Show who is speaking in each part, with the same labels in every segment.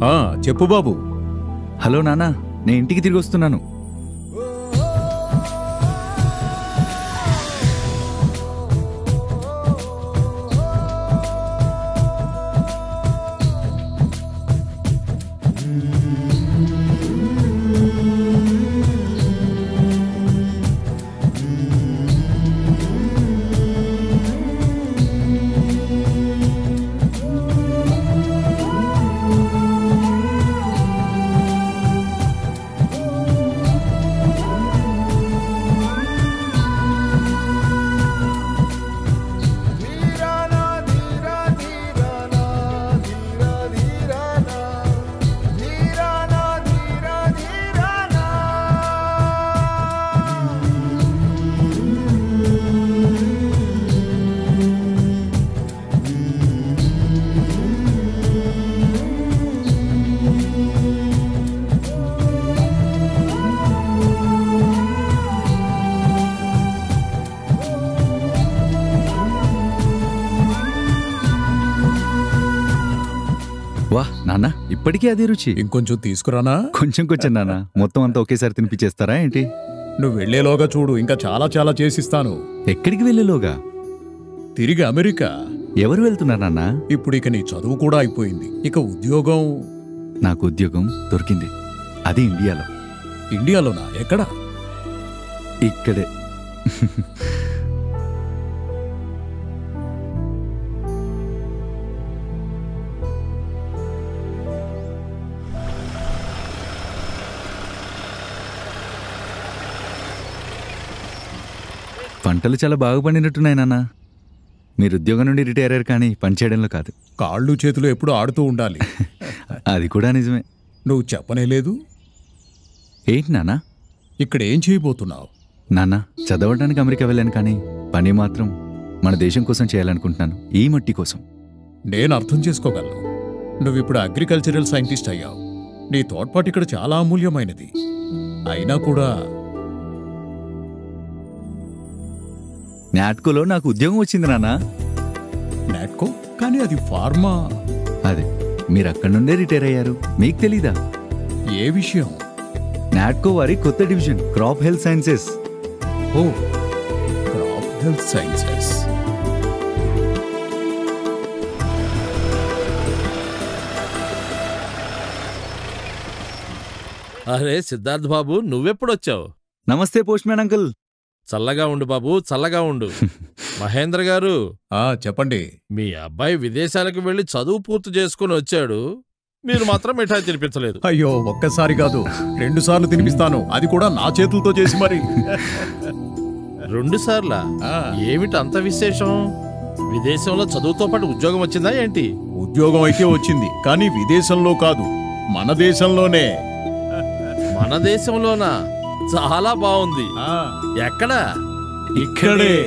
Speaker 1: ఆ, చెప్పు బాబు
Speaker 2: హలో నాన్న నేను ఇంటికి తిరిగి వస్తున్నాను వా నాన్న ఇప్పటికీ అదే రుచి
Speaker 1: ఇంకొంచెం తీసుకురానా
Speaker 2: కొంచెం కొంచెం నాన్న మొత్తం అంతా ఒకేసారి తినిపించేస్తారా ఏంటి
Speaker 1: నువ్వు వెళ్లేలోగా చూడు ఇంకా చాలా చాలా చేసిస్తాను
Speaker 2: ఎక్కడికి వెళ్ళేలోగా
Speaker 1: తిరిగి అమెరికా
Speaker 2: ఎవరు వెళ్తున్నారు నాన్న
Speaker 1: ఇప్పుడు ఇక నీ చదువు కూడా అయిపోయింది ఇక ఉద్యోగం
Speaker 2: నాకు ఉద్యోగం దొరికింది అది ఇండియాలో
Speaker 1: ఇండియాలోనా ఎక్కడ
Speaker 2: ఇక్కడే పంటలు చాలా బాగా పండినట్టున్నాయి నాన్న మీరు ఉద్యోగం నుండి రిటైర్ అయ్యారు కానీ పని చేయడంలో కాదు
Speaker 1: కాళ్ళు చేతులు ఎప్పుడు ఆడుతూ ఉండాలి
Speaker 2: అది కూడా నిజమే
Speaker 1: నువ్వు చెప్పనే లేదు
Speaker 2: ఏంటి నాన్న
Speaker 1: ఇక్కడ ఏం చేయబోతున్నావు
Speaker 2: నాన్న చదవడానికి అమెరికా వెళ్ళాను కానీ పని మాత్రం మన దేశం కోసం చేయాలనుకుంటున్నాను ఈ మట్టి కోసం
Speaker 1: నేను అర్థం చేసుకోగలను నువ్వు ఇప్పుడు అగ్రికల్చరల్ సైంటిస్ట్ అయ్యావు నీ తోడ్పాటు ఇక్కడ చాలా అమూల్యమైనది అయినా కూడా
Speaker 2: నాట్కోలో నాకు ఉద్యోగం వచ్చింది నాన్న
Speaker 1: నాట్కో కానీ అది ఫార్మా
Speaker 2: అదే మీరు అక్కడి నుండే రిటైర్ అయ్యారు మీకు తెలీదా
Speaker 1: ఏ విషయం
Speaker 2: నాట్కో వారి కొత్త డివిజన్ క్రాప్ హెల్త్ సైన్సెస్
Speaker 1: ఓ క్రాప్ హెల్త్ సైన్సెస్
Speaker 3: అరే సిద్ధార్థ్ బాబు నువ్వెప్పుడొచ్చావు
Speaker 2: నమస్తే పోస్ట్ మ్యాన్ అంకుల్
Speaker 3: చల్లగా ఉండు బాబు చల్లగా ఉండు మహేంద్ర గారు
Speaker 1: ఆ చెప్పండి
Speaker 3: మీ అబ్బాయి విదేశాలకు వెళ్లి చదువు పూర్తి చేసుకుని వచ్చాడు మీరు మాత్రం మిఠాయి తినిపించలేదు
Speaker 1: అయ్యో ఒక్కసారి కాదు రెండు సార్లు తినిపిస్తాను అది కూడా నా చేతులతో చేసి మరి
Speaker 3: రెండు సార్లా
Speaker 1: ఆ,
Speaker 3: ఏమిటి అంత విశేషం విదేశంలో చదువుతో పాటు ఉద్యోగం వచ్చిందా ఏంటి
Speaker 1: ఉద్యోగం అయితే వచ్చింది కానీ విదేశంలో కాదు మన దేశంలోనే
Speaker 3: మన దేశంలోనా చాలా బాగుంది
Speaker 1: ఆ,
Speaker 3: ఎక్కడ
Speaker 1: ఇక్కడే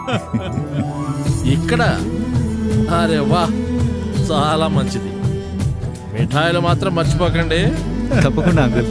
Speaker 3: ఇక్కడ అరే వా చాలా మంచిది మిఠాయిలు మాత్రం మర్చిపోకండి
Speaker 2: తప్పకుండా అంకుల్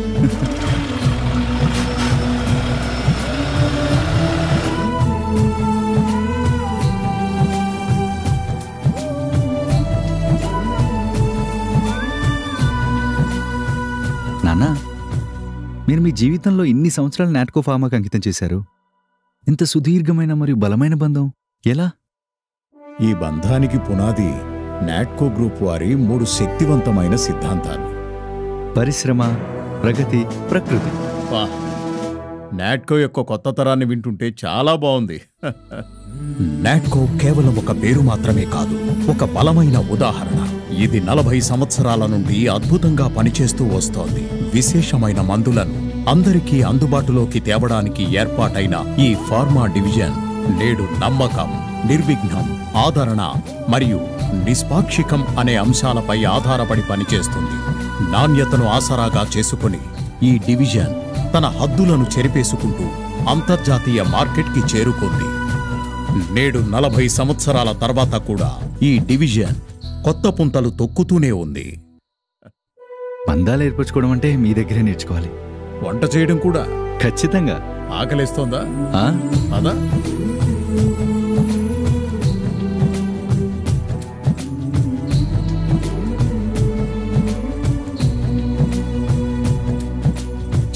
Speaker 2: నాన్న మీరు మీ జీవితంలో ఇన్ని సంవత్సరాలు నాట్కో ఫార్మాకి అంకితం చేశారు ఇంత సుదీర్ఘమైన మరియు బలమైన బంధం ఎలా
Speaker 1: ఈ బంధానికి పునాది నాట్కో గ్రూప్ వారి మూడు శక్తివంతమైన సిద్ధాంతాలు
Speaker 2: పరిశ్రమ ప్రగతి ప్రకృతి
Speaker 1: నాట్కో యొక్క కొత్త తరాన్ని వింటుంటే చాలా బాగుంది నాట్కో కేవలం ఒక పేరు మాత్రమే కాదు ఒక బలమైన ఉదాహరణ ఇది నలభై సంవత్సరాల నుండి అద్భుతంగా పనిచేస్తూ వస్తోంది విశేషమైన మందులను అందరికీ అందుబాటులోకి తేవడానికి ఏర్పాటైన ఈ ఫార్మా డివిజన్ నేడు నమ్మకం నిర్విఘ్నం ఆదరణ మరియు నిష్పాక్షికం అనే అంశాలపై ఆధారపడి పనిచేస్తుంది నాణ్యతను ఆసరాగా చేసుకుని ఈ డివిజన్ తన హద్దులను చెరిపేసుకుంటూ అంతర్జాతీయ మార్కెట్కి చేరుకుంది నేడు నలభై సంవత్సరాల తర్వాత కూడా ఈ డివిజన్ కొత్త పుంతలు తొక్కుతూనే ఉంది
Speaker 2: బంధాలు ఏర్పరచుకోవడం అంటే మీ దగ్గరే నేర్చుకోవాలి
Speaker 1: వంట చేయడం కూడా
Speaker 2: ఖచ్చితంగా
Speaker 1: ఆకలిస్తోందా
Speaker 2: ఆ?
Speaker 1: అదా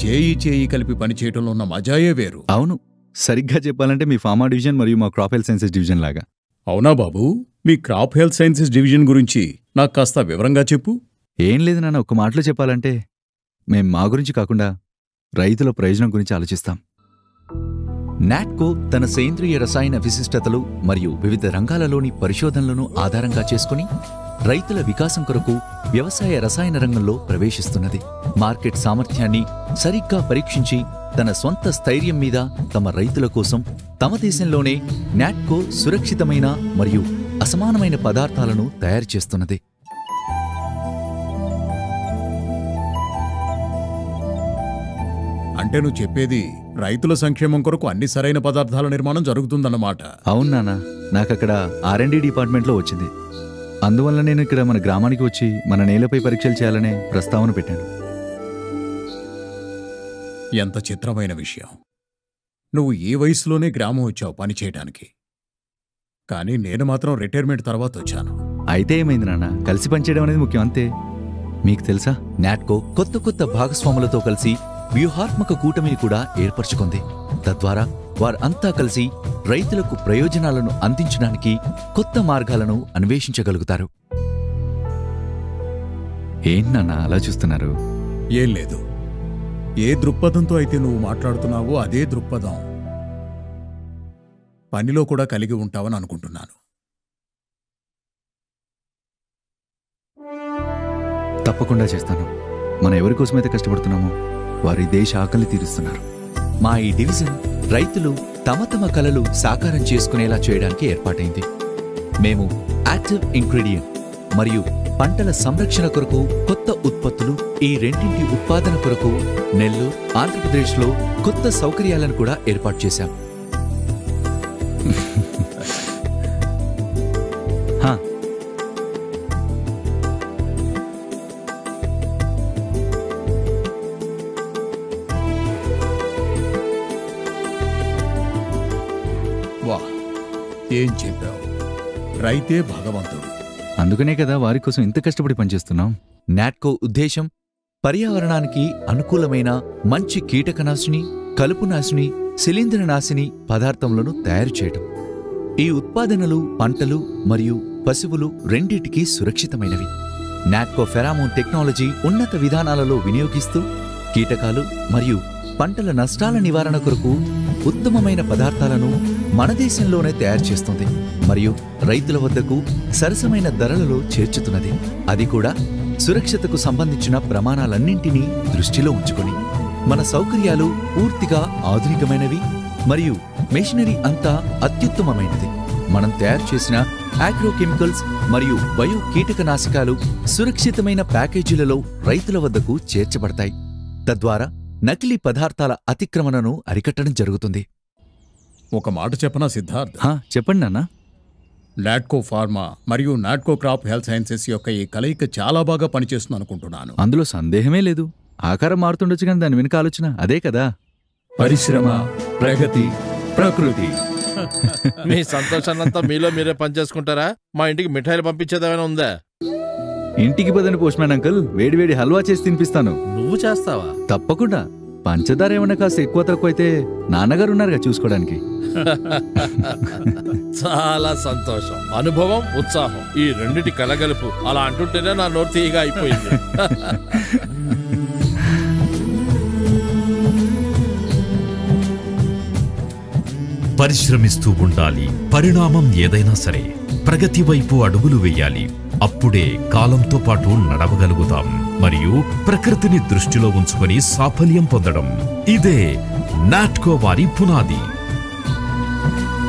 Speaker 1: చేయి చేయి కలిపి పనిచేయటంలో ఉన్న మజాయే వేరు
Speaker 2: అవును సరిగ్గా చెప్పాలంటే మీ ఫార్మా డివిజన్ మరియు మా క్రాప్ హెల్త్ సైన్సెస్ డివిజన్ లాగా
Speaker 1: అవునా బాబు మీ క్రాప్ హెల్త్ సైన్సెస్ డివిజన్ గురించి నాకు కాస్త వివరంగా చెప్పు
Speaker 2: ఏం లేదు నాన్న ఒక మాటలో చెప్పాలంటే మేం మా గురించి కాకుండా రైతుల ప్రయోజనం గురించి ఆలోచిస్తాం నాట్కో తన సేంద్రియ రసాయన విశిష్టతలు మరియు వివిధ రంగాలలోని పరిశోధనలను ఆధారంగా చేసుకుని రైతుల వికాసం కొరకు వ్యవసాయ రసాయన రంగంలో ప్రవేశిస్తున్నది మార్కెట్ సామర్థ్యాన్ని సరిగ్గా పరీక్షించి తన సొంత స్థైర్యం మీద తమ రైతుల కోసం తమ దేశంలోనే నాట్కో సురక్షితమైన మరియు అసమానమైన పదార్థాలను తయారు చేస్తున్నది
Speaker 1: అంటే నువ్వు చెప్పేది రైతుల సంక్షేమం కొరకు అన్ని సరైన పదార్థాల నిర్మాణం జరుగుతుందన్నమాట
Speaker 2: అవును నాన్న నాకక్కడ ఆర్ఎండి డిపార్ట్మెంట్లో వచ్చింది అందువల్ల నేను ఇక్కడ మన గ్రామానికి వచ్చి మన నేలపై పరీక్షలు చేయాలనే ప్రస్తావన పెట్టాను
Speaker 1: ఎంత చిత్రమైన విషయం నువ్వు ఈ వయసులోనే గ్రామం వచ్చావు పని చేయడానికి కానీ నేను మాత్రం రిటైర్మెంట్ తర్వాత వచ్చాను
Speaker 2: అయితే ఏమైంది నాన్న కలిసి పనిచేయడం అనేది ముఖ్యం అంతే మీకు తెలుసా నాట్కో కొత్త కొత్త భాగస్వాములతో కలిసి వ్యూహాత్మక కూటమిని కూడా ఏర్పరచుకుంది తద్వారా వారంతా కలిసి రైతులకు ప్రయోజనాలను అందించడానికి కొత్త మార్గాలను అన్వేషించగలుగుతారు ఏంటి నాన్న అలా చూస్తున్నారు
Speaker 1: ఏం లేదు ఏ దృక్పథంతో అయితే నువ్వు మాట్లాడుతున్నావో అదే దృక్పథం పనిలో కూడా కలిగి ఉంటావని అనుకుంటున్నాను
Speaker 2: తప్పకుండా చేస్తాను మనం ఎవరి కోసమైతే కష్టపడుతున్నామో వారి దేశ ఆకలి తీరుస్తున్నారు మా ఈ డివిజన్ రైతులు తమ తమ కలలు సాకారం చేసుకునేలా చేయడానికి ఏర్పాటైంది మేము యాక్టివ్ ఇంగ్రీడియంట్ మరియు పంటల సంరక్షణ కొరకు కొత్త ఉత్పత్తులు ఈ రెండింటి ఉత్పాదన కొరకు నెల్లూరు ఆంధ్రప్రదేశ్లో కొత్త సౌకర్యాలను కూడా ఏర్పాటు చేశాం హా,
Speaker 1: వా ఏం చెప్పావు రైతే భగవంతుడు
Speaker 2: అందుకనే కదా వారి కోసం ఇంత కష్టపడి పనిచేస్తున్నాం నాట్కో ఉద్దేశం పర్యావరణానికి అనుకూలమైన మంచి కీటకనాశిని కలుపునాశిని శిలీంద్రనాశిని పదార్థములను తయారు చేయటం ఈ ఉత్పాదనలు పంటలు మరియు పశువులు రెండిటికీ సురక్షితమైనవి నాట్కో ఫెరామోన్ టెక్నాలజీ ఉన్నత విధానాలలో వినియోగిస్తూ కీటకాలు మరియు పంటల నష్టాల నివారణ కొరకు ఉత్తమమైన పదార్థాలను మన దేశంలోనే తయారు చేస్తుంది మరియు రైతుల వద్దకు సరసమైన ధరలలో చేర్చుతున్నది అది కూడా సురక్షతకు సంబంధించిన ప్రమాణాలన్నింటినీ దృష్టిలో ఉంచుకొని మన సౌకర్యాలు పూర్తిగా ఆధునికమైనవి మరియు మెషినరీ అంతా అత్యుత్తమమైనది మనం తయారు చేసిన ఆగ్రోకెమికల్స్ మరియు బయో కీటకనాశకాలు సురక్షితమైన ప్యాకేజీలలో రైతుల వద్దకు చేర్చబడతాయి తద్వారా నకిలీ పదార్థాల అతిక్రమణను అరికట్టడం జరుగుతుంది
Speaker 1: ఒక మాట చెప్పనా సిద్ధార్థ్
Speaker 2: చెప్పండి నాన్న
Speaker 1: నాట్కో ఫార్మా మరియు నాట్కో క్రాప్ హెల్త్ సైన్సెస్ యొక్క ఈ కలయిక చాలా బాగా పనిచేస్తుంది అనుకుంటున్నాను
Speaker 2: అందులో సందేహమే లేదు ఆకారం మారుతుండొచ్చు కానీ దాని వెనుక ఆలోచన అదే కదా
Speaker 1: పరిశ్రమ ప్రగతి ప్రకృతి
Speaker 3: మీ సంతోషాన్నంతా మీలో మీరే పనిచేసుకుంటారా మా ఇంటికి మిఠాయిలు పంపించేదేమైనా ఉందా
Speaker 2: ఇంటికి పదని పోస్ట్మ్యాన్ అంకుల్ వేడివేడి హల్వా చేసి తినిపిస్తాను
Speaker 3: నువ్వు చేస్తావా
Speaker 2: తప్పకుండా పంచదార ఏమన్నా కాస్త ఎక్కువ తక్కువ అయితే నాన్నగారు ఉన్నారుగా చూసుకోవడానికి
Speaker 3: చాలా సంతోషం అనుభవం ఉత్సాహం ఈ రెండిటి కలగలుపు అలా అంటుంటేనే నా నోరు తీయగా అయిపోయింది
Speaker 4: పరిశ్రమిస్తూ ఉండాలి పరిణామం ఏదైనా సరే ప్రగతి వైపు అడుగులు వేయాలి అప్పుడే కాలంతో పాటు నడవగలుగుతాం మరియు ప్రకృతిని దృష్టిలో ఉంచుకొని సాఫల్యం పొందడం ఇదే నాట్కో వారి పునాది